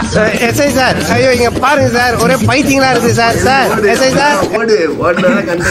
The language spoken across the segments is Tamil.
எஸ்ஐ சார் ஐயோ இங்க பாருங்க சார் ஒரே பைத்தியங்களா இருக்கு சார் சார் எஸ்ஐ சார் ஓடு ஓடுனா கண்டு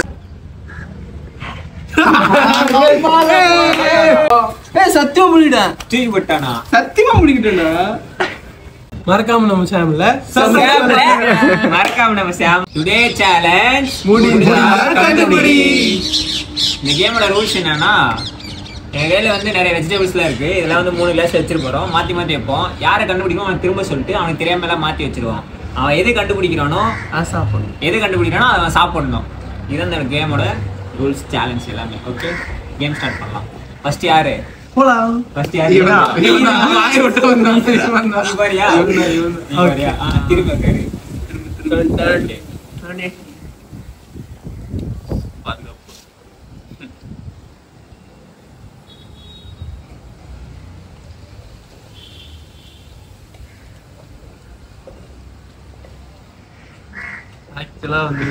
ஏய் சத்தியம் முடிக்கிட்டேன் தூக்கி போட்டானா சத்தியமா முடிக்கிட்டேன்டா மறக்காம நம்ம சேனல்ல மறக்காம நம்ம சாம் டுடே சேலஞ்ச் முடிஞ்சா கண்டுபிடி. இந்த கேமோட ரூல்ஸ் என்னன்னா என் கையில வந்து நிறைய வெஜிடபிள்ஸ்லாம் இருக்கு இதெல்லாம் வந்து மூணு கிளாஸ் வச்சிட்டு போறோம் மாத்தி மாத்தி வைப்போம் யாரை கண்டுபிடிக்கும் அவன் திரும்ப சொல்லிட்டு அவனுக்கு தெரியாம எல்லாம் மாத்தி வச்சிருவான் அவன் எது கண்டுபிடிக்கிறானோ சாப்பிடணும் எது கண்டுபிடிக்கிறானோ அதை அவன் சாப்பிடணும் இதுதான் இந்த கேமோட ரூல்ஸ் சேலஞ்ச் எல்லாமே ஓகே கேம் ஸ்டார்ட் பண்ணலாம் ஃபர்ஸ்ட் யாரு போலாம் ஃபர்ஸ்ட் யாரு இவனா? இவனா? வாயை விட்டு வந்தான், இவன் தான். நீ பாரியா? இவன் தான், இவன் தான். நீ பாரியா? ஆ, திரும்ப உட்காரு. Okay. ஆக்சுவலா வந்து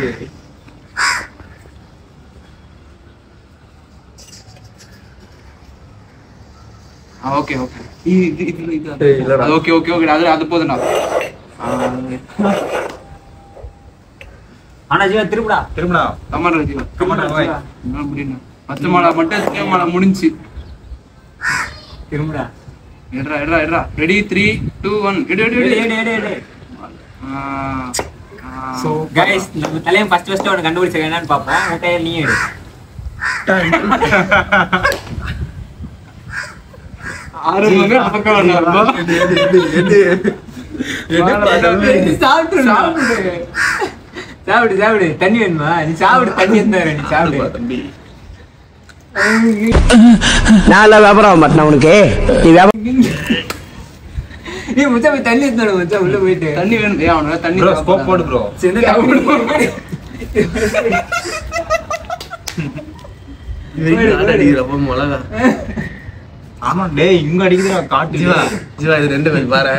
ஓகே ஓகே இது இது இது ஏய், இல்லடா. ஓகே ஓகே ஓகே அது அது போதும்டா ஆனா ஜீவா திரும்புடா திரும்படா கமாண்டா ஜீவா கமாண்டா, வை. என்ன முடியும் பத்து மாலை மட்டும் சின்ன மாலை முடிஞ்சு திரும்புடா எடுறா எடுறா எடுறா ரெடி த்ரீ டூ ஒன் எடு எடு எடு, எடு எடு, எடு, எடு. ஆ, ஆ. So, guys, நம்ம தலையன் first first அவனை கண்டுபிடிச்சது என்னன்னு பார்ப்போம். உன் கையில நீ எடு. ஆறு மணி பக்கம் வேண்டாம் சாப்பிட்டுரு. சாப்பிடு சாப்பிடு தண்ணி வேணுமா நீ சாப்பிடு தண்ணி இருந்தாரு நீ சாப்பிடு தம்பி நான் வியாபாரம் மாட்டேன் உனக்கு நீ வியாபாரம் நீ முச்சா போய் தண்ணி இருந்தாடு முச்சா உள்ள போயிட்டு தண்ணி வேணும் ஏன் அவனுக்கு தண்ணி ப்ரோ ஸ்கோப் போடு ப்ரோ சரி, இந்த தண்ணி போடு. அடிக்கிறப்ப மிளகா ஆமா டேய் இங்க அடிக்குதுடா காட்டு ஜீவா ஜீவா இது ரெண்டு பேர் பாரு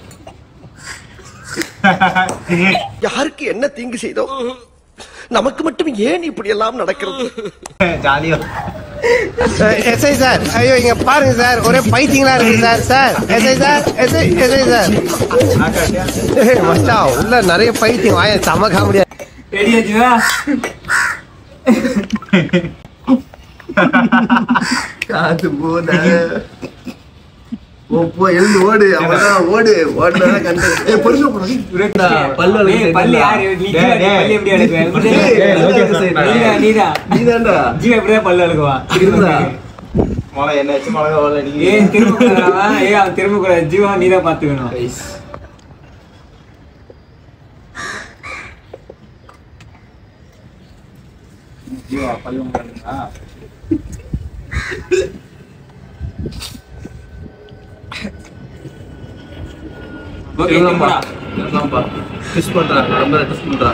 யாருக்கு என்ன தீங்கு செய்தோம் நமக்கு மட்டும் ஏன் இப்படி எல்லாம் நடக்கிறது ஜாலியா எஸ்ஐ சார் ஐயோ இங்க பாருங்க சார் ஒரே பைத்தியங்களா இருக்கு sir sir SI sir SI SI sir ஏய், மச்சான் உள்ள நிறைய பைத்தியம் வாய செம காமெடியா ரெடியா ஜீவா காத்து போத ஓ போ எழுந்து ஓடு அவ்வளவுதான் ஓடு ஓடுனா கண்டு ஏய் பொறுங்க போடா பல்லு ஏய், வலிக்குது. பல்லு யாரு நீ ஜீவா, நீ டேய், பல்லு எப்படி அழுக்குவ? டேய், டேய், லோகேஷ் side டா. நீதா நீதா நீதான்டா ஜீவா எப்படிதான் பல்லு அழுக்குவா இருடா. மிளகா என்ன வச்சு மிளகா ஓடல நீ ஏன் திரும்ப கூடாதா? ஏய் அவன் திரும்ப கூடாது ஜீவா நீதான் பாத்துக்கணும் ஜீவா பல்லு வாங்குறா ஓகே திரும்புடா இருக்காம்பா ட்விஸ்ட் பண்றா ரொம்ப ட்விஸ்ட் பண்றா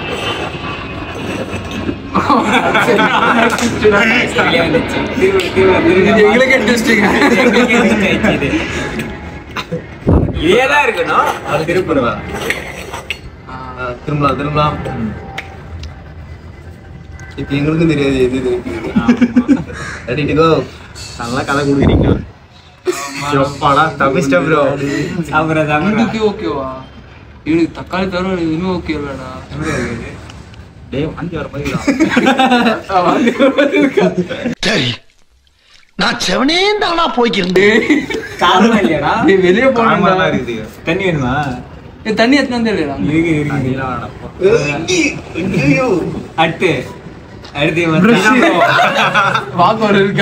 வெளியே வந்துச்சு. திரும்ப, திரும்ப, திரும்ப. இது எங்களுக்கே interesting. எங்களுக்கே interesting ஆயிடுச்சு இது. இதேதான் இருக்கணும் அது திருப்பிடுவா திரும்பலாம் திரும்பலாம் இப்ப எங்களுக்கும் தெரியாது எது இது ரெடி டு கோ நல்லா கதை கொடுக்குறீங்க எப்பாடா தப்பிச்சிட்ட ப்ரோ அப்புறம் இவனுக்கு அப்புறம் ஓகேவா இவனுக்கு தக்காளி தவிர எதுவுமே ஓகே இல்லடா டேய் வாந்தி வர மாதிரி சரி நான் செவனே தானா போய்க்கிருந்தேன் காரணமா இல்லையாடா டேய், வெளிய போனா காரமா இருக்குது தண்ணி வேணுமா தண்ணி எத்தனை தெரியல இருக்கு இருக்கு ஐயோ அடுத்து அடுத்து இவன் வாக்கு ஒரு இருக்கா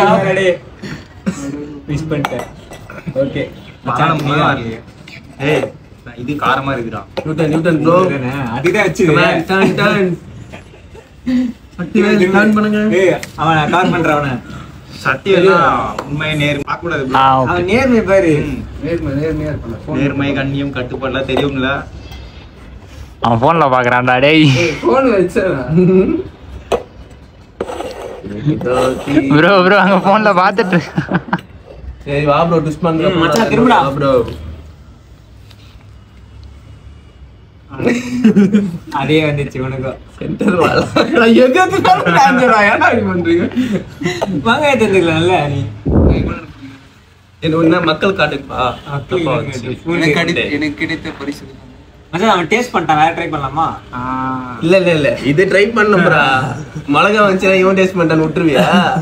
மிஸ் பண்ணிட்டேன் ஓகே பானம் இல்லையே ஏய் இது காரமா இருக்குடா நியூட்டன் நியூட்டன் ப்ரோ அதுதான் வச்சு டன் டன் டன் சட்டி வேலை டன் பண்ணுங்க ஏய் அவன் கவர் பண்றான் அவனை சட்டி எல்லாம் உண்மை நேர் பார்க்க கூடாது bro. அவன் நேர்மை பாரு ம். நேர்மை நேர்மையா இருக்கலாம் நேர்மை கண்ணியம் கட்டுப்பாடுலாம் தெரியுங்களா அவன் போன்ல பாக்குறான்டா டேய் போன் வச்சா ப்ரோ ப்ரோ அங்க போன்ல பாத்துட்டு சரி வா ப்ரோ ட்விஸ்ட் பண்ற ம், மச்சான், திரும்புடா. ப்ரோ அதே வந்துச்சு உனக்கும் சென்டர் வால எங்க இருந்தாலும் டான்ஜரா ஏன்டா இப்படி பண்றீங்க வெங்காயத்தை எடுத்துக்கலாம்ல நீ என்ன ஒண்ணு மக்கள் காட்டுப்பா தப்பா வந்துச்சு. எனக்கு கிடைத்த- எனக்கு கிடைத்த பரிசு மச்சான் அவன் டேஸ்ட் பண்ணிட்டான் வேற ட்ரை பண்ணலாமா இல்ல இல்ல இல்ல இது ட்ரை பண்ணும்டா மிளகா வந்துச்சுன்னா இவன் டேஸ்ட் பண்ணிட்டான்னு விட்டுருவியா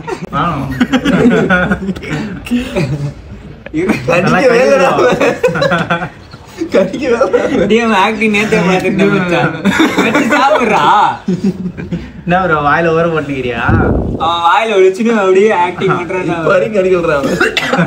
கடிக்கவே இல்லடா அவன். கடிக்கவே இல்ல. டேய் அவன் ஆக்டிங் நேத்தே பார்த்துட்டேன் மச்சான் வெச்சு சாப்பிடுறா என்ன ப்ரோ வாயில ஊற போட்டுக்கிறியா அவன் வாயில ஒழிச்சுன்னு அப்படியே ஆக்டிங் பண்றான் இப்ப வரைக்கும் கடிக்கலடா அவன்.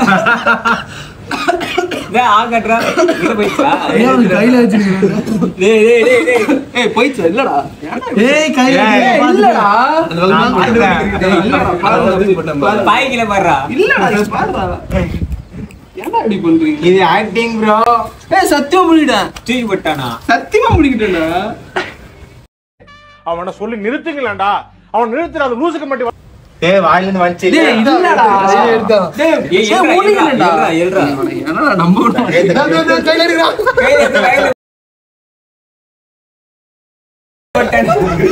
டேய் ஆ கட்டுறா இங்க போயிச்சா கையில வச்சிருக்கேன் டேய் டேய் டேய் டேய் ஏய் போயிடுச்சு இல்லடா ஏய் கையில ஏய், வச்சிருக்கேன். இல்லடா அந்த பக்கம் நான் பார்த்தேன். டேய், இல்லடா, பக்கத்துல தூக்கி போட்டேன் பாரு. பாய்க்கில பாடுறா இல்லடா இங்க பாருடா ஏன்டா இப்படி பண்றீங்க இது ஆக்டிங் ப்ரோ ஏய் சத்தியமா முடிக்கிட்டேன் தூக்கி போட்டானா சத்தியமா முடிக்கிட்டேன்டா அவனை சொல்லி நிறுத்துங்களேன்டா அவன் நிறுத்துற அந்த லூசுக்கு மட்டும் டேய் வாயில இருந்து வந்துச்சு டேய் இல்லடா டேய் ஏய், ஏய் எழுறா, முடிக்கலடா எழுறா, எழுறா. என்னடா நம்பணும் கையில இருக்கிறான் கையில எடுத்து, கையில எடுத்து. போட்டானா?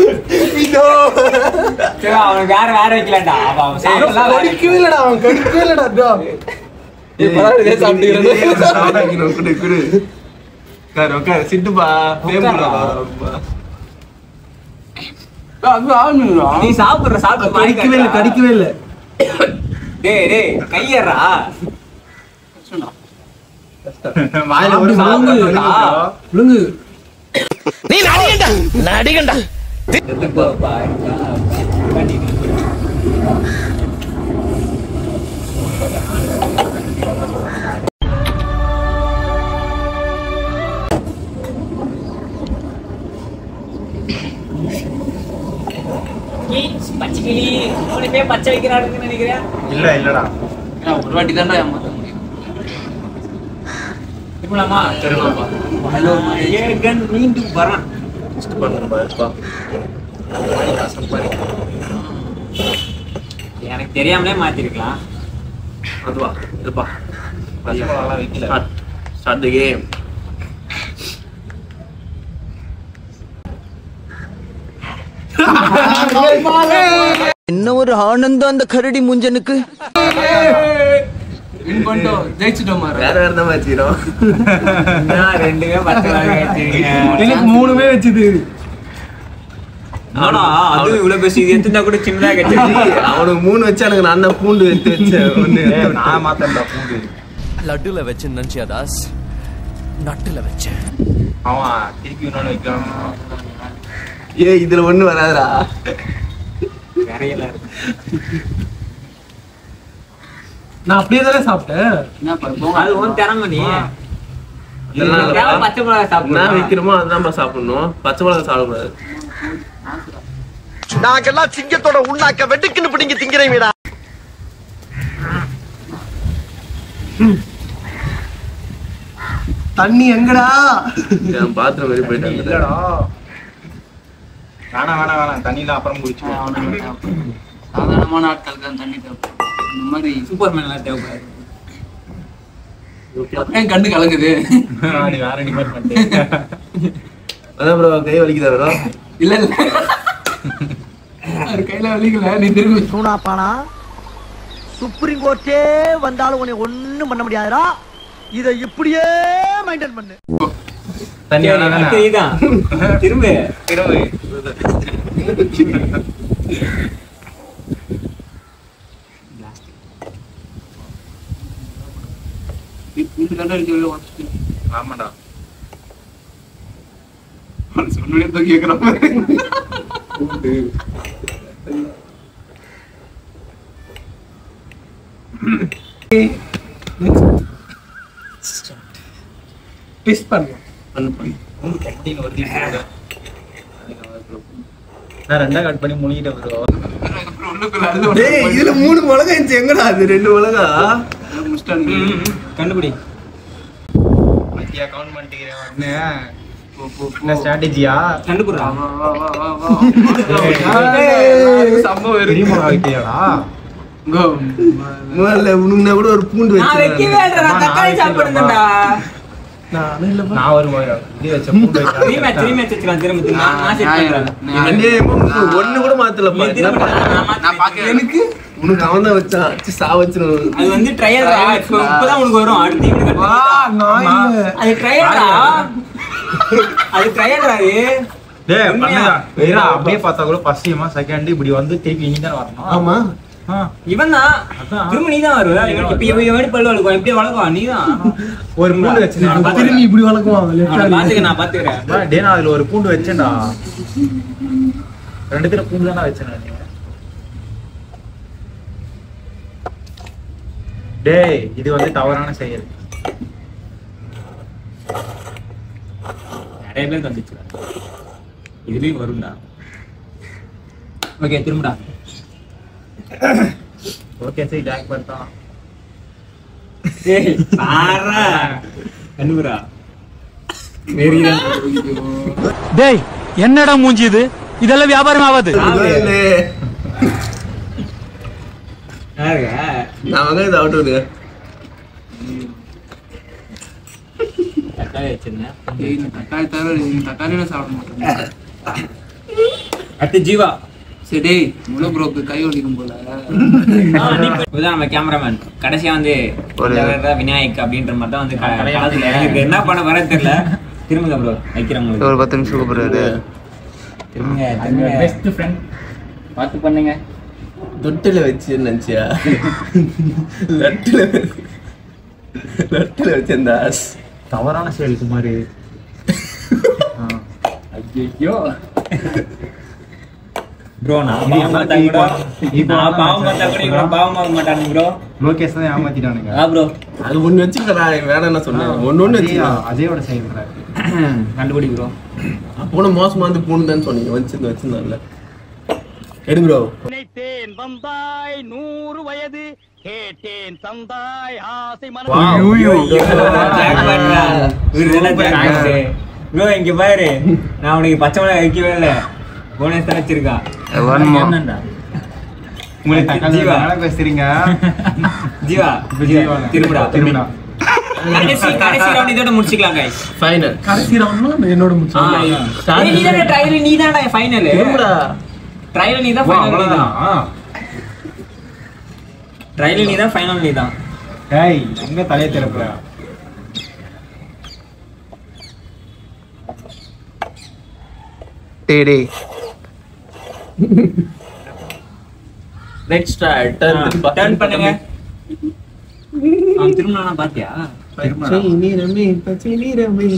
சரி, அவனுக்கு வேற வேற வைக்கலாம்டா அவன் அவன் சாப்பிடலாம் வேற கடிக்கவே இல்லடா அவன் கடிக்கவே இல்லடா bro. ஏய் பரவாயில்ல இதே இது சாப்பிட்டுக்கிறேன் சாப்பிடாக்கணும், குடு, குடு. உட்காரு, உட்காரு, சிட்டுப்பா. வேம்புடா. அது ஆகணும்டா நீ சாப்பிடுற சாப்பிட்டு வாய் கடிக்கவே இல்ல காட்டுடா. கடிக்கவே இல்ல டேய் டேய் கையறா வாயில ஊற சாப்பிடுறா. விழுங்கு பச்சை கிளி மூணு பேர் பச்சை வைக்கிறானுன்னு நினைக்கிறேன் இல்ல இல்லடா ஒரு வாட்டி தான்டா ஏமாத்த முடியும் திரும்பலாமா ஏகன் மீண்டும் வரான் எனக்கு தெரியாமலே மாத்திருக்கலாம் அதுவா, இதுப்பா. Start. Start the game. என்ன ஒரு ஆனந்தம் அந்த கரடி முஞ்சனுக்கு வின் பண்ணிட்டோம் ஜெயிச்சிட்டோம் மாற வேற வேற தான் வச்சுக்கிறோம் நான் ரெண்டுமே பச்சை மிளகாய் வச்சிருக்கீங்க. எனக்கு மூணுமே வச்சுது ஆனா அது இவ்வளவு பெருசு இது எடுத்துட்டா கூட சின்னதா கிடைச்சிருக்கு அவனுக்கு மூணு வச்சானுங்க நான் தான் பூண்டு எடுத்து வச்சேன் ஒண்ணு ஏய், நான் மாத்தேன்டா பூண்டு லட்டுல வச்சு நினைச்சியா தாஸ் நட்டுல வச்சேன் அவன் திருப்பி இன்னொன்னு வைக்கிறான் ஏய் இதுல ஒண்ணு வராதுடா நிறைய இருக்கு நான் அப்படியே தானே சாப்பிட்டேன் அது உன் திறமை நீ இதெல்லாம் உனக்கு தேவை பச்சை மிளகாய் என்ன சாப்பிடணும் வைக்கிறோமோ அதுதான்ப்பா சாப்பிடணும் பச்சை மிளகா சாப்பிடக்கூடாது நாங்கெல்லாம் சிங்கத்தோட உண்ணாக்க வெட்டுக்குன்னு பிடிங்க திங்கிறீங்கடா தண்ணி எங்கடா என் பாத்ரூம் வரை போயிட்டு வந்துட்டேன். இல்லடா வேணாம் வேணாம் வேணாம் தண்ணிலாம் அப்புறம் குடிச்சுக்கோ சாதாரணமான ஆட்களுக்கு தான் தண்ணி தேவைப்படும் இந்த மாதிரி சூப்பர்மேன் எல்லாம் தேவைப்படாது ஏன் கண்ணு கலங்குது நீ வேற டிபார்ட்மெண்ட் அதான் ப்ரோ கை வலிக்குதா ப்ரோ இல்ல இல்ல அது கையில வலிக்கல நீ திரும்பி சூனா பானா சுப்ரீம் கோர்ட்டே வந்தாலும் உன்னை ஒண்ணும் பண்ண முடியாதுடா இத இப்படியே மெயின்டைன் பண்ணு தண்ணி வேணாம் அடுத்து தானே? இதுதான் திரும்ப திரும்ப இந்த கண்ணு அடிச்சு வெளியே உடச்சிட்டு ஆமாடா சொன்னே தூக்கி வைக்கிற மாதிரி ட்விஸ்ட் பண்ணுவோம் நான் ரெண்டா கட் பண்ணி முழுகிட்டேன் ப்ரோ உள்ளுக்குள்ள அழுது டேய் இதுல மூணு மிளகா இருந்துச்சு எங்கடா அது ரெண்டு மிளகா முடிச்சிட்டானுங்க கண்டுபிடி மத்தியா கவுண்ட் பண்ணிக்கிறேன் வந்து என்ன ஸ்ட்ராட்டஜியா கண்டுபிடுறா வா, வா, வா, வா, வா. ஏய், சம்பவம் பெரிய இருக்கு மிளகா வைக்கிறியாடா Go. முதல்ல உனக்குனா கூட ஒரு பூண்டு நான் வைக்கவே வச்சு இல்லடா, நான் தக்காளி சாப்பிடுறேன்டா நானும் இல்லப்பா. நான் ஒரு இது வச்ச பூண்டு ரீமேட்ச் வச்சா ரீமேட்ச் வச்சுக்கலாம் திரும்ப திரும்ப நான் நான் செட் நியாயம் பண்றேன் இல்ல. நியாயம் இல்ல. ஒண்ணு கூட மாத்தலப்பா நீ திரும்ப என்னப்பா? நான் மாத்தி நான் பாக்க எனக்கு உனக்கு அவன் தான் வச்சான் சி, சா வச்சிருவான் அது வந்து ட்ரையல் இப்பதான் உனக்கு வரும் அடுத்து இவனுக்கு வா, நான் இல்ல. அது ட்ரையல்டா அது ட்ரையல்டா அது டேய் உண்மையா? பண்ணுடா. ஏறா, அப்படியே பார்த்தா கூட ஃபர்ஸ்ட் டைமா செகண்ட் இப்படி வந்து திருப்பி இனி தானே வரணும் ஆமா ஆ. இவன் தான் அதான். திரும்ப நீ தான் வருவ இவன் இப்ப இவன் இவன் பல்லு வளர்க்குவான் இப்படியே வளர்க்குவான் நீ தான் ஒரு பூண்டு வச்சிருந்தேன் திரும்பி இப்படி வளர்க்குவான் left hand. பாத்துக்க நான் பாத்துக்கிறேன் டே நான் அதுல ஒரு பூண்டு வச்சேன்டா ரெண்டு பேரும் பூண்டு தானே வச்சேன் நானு. டேய் இது வந்து தவறான செயல் நிறைய பேருக்கு வந்துச்சு இதுலயும் வரும்டா ஓகே திரும்படா ஓகே சரி ஜாக் பர்தான் ஏய் பாரா கண்ணுரா டேய் என்னடா மூஞ்சி இது இதெல்லாம் வியாபாரம் ஆகாது இல்லே. நான் வந்து இது அவுட் வருது தக்காளி வச்சிருந்தேன் ஏய், இந்த தக்காளி தவிர இந்த தக்காளியோட சாப்பிட மாட்டேன் அடுத்து ஜீவா சரி டேய் முழு ப்ரோக்கு கை ஒடிக்கும் போல இதுதான் நம்ம கேமராமேன் கடைசியா வந்து இந்த வேற விநாயக் அப்படின்ற மாதிரி தான் வந்து க- களத்துல இறங்கிருக்கு என்ன பண்ண வர தெரியல திரும்புங்க ப்ரோ வைக்கிறவங்களுக்கு ஒரு பத்து நிமிஷம் கூப்பிடுறாரு திரும்புங்க திரும்புங்க பெஸ்ட் ஃப்ரெண்ட் பார்த்து பண்ணுங்க தொட்டில வச்சு நினைச்சியா லட்டுல லட்டுல வச்சிருந்தா தவறான செயல் குமாரி ஐயோ ப்ரோ நான் பாவம் பார்த்தா கூட நான் பாவம் பார்த்தா கூட இவ்வளவு பாவம் ஆக மாட்டானுங்க ப்ரோ லோகேஷ் தான் ஏமாத்திட்டானுங்க ஆ ப்ரோ அது ஒண்ணு வச்சுக்கடா வேற என்ன சொன்னேன் ஒண்ணு ஒண்ணு வச்சுக்கலாம் அஜயோட செயல் கண்டுபிடி ப்ரோ போன மாசமா வந்து பூண்டுதான்னு சொன்னீங்க வச்சிருந்து வச்சிருந்தான்ல எடு ப்ரோ நினைத்தேன் வந்தாய் நூறு வயது கேட்டேன் தந்தாய் ஆசை ப்ரோ இங்க பாரு நான் உனக்கு பச்சை மிளகாய் வைக்கவே இல்ல போனஸ் தான் வச்சிருக்கான் உங்களை தக்காளி ஜீவா. மேல பேசுறீங்க ஜீவா ஜீவா திரும்புடா திரும்பிடா கடைசி கடைசி ரவுண்ட் இதோட முடிச்சுக்கலாம் guys ஃபைனல் கடைசி ரவுண்ட்ல என்னோட ஆ, முடிச்சு ஏய், நீதானே ட்ரையல் நீ தான்டா ஃபைனல் திரும்புடா ட்ரையல் நீ தான் ஃபைனல் நீ தான் ட்ரையல் நீ தான் ஃபைனல் நீ தான் டேய் எங்க தலையை திறப்புற டேய் டேய் நெக்ஸ்ட் ஸ்டார்ட் டர்ன் டர்ன் பண்ணுங்க அவன் திரும்ப பாத்தியா பச்சை நிறமே பச்சை நிறமே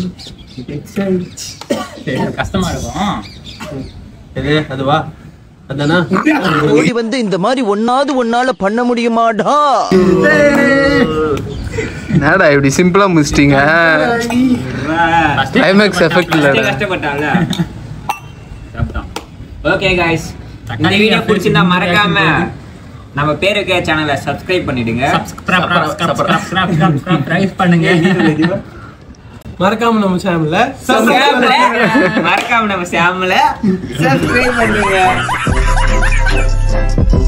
கஷ்டமா இருக்கும் எது அதுவா அதானா ஓடி வந்து இந்த மாதிரி ஒன்னாவது ஒன்னால பண்ண முடியுமாடா என்னடா இப்படி சிம்பிளா முடிச்சிட்டீங்க Climax effect இல்லடா. கஷ்டப்பட்டான்ல ஓகே गाइस இந்த வீடியோ பிடிச்சிருந்தா மறக்காம நம்ம பேருக்கு சேனலை சப்ஸ்கிரைப் பண்ணிடுங்க சப்ஸ்கிரைப் பண்ணுங்க மறக்காம நம்ம சேனல்ல மறக்காம நம்ம சேனலை சப்ஸ்கிரைப் பண்ணுங்க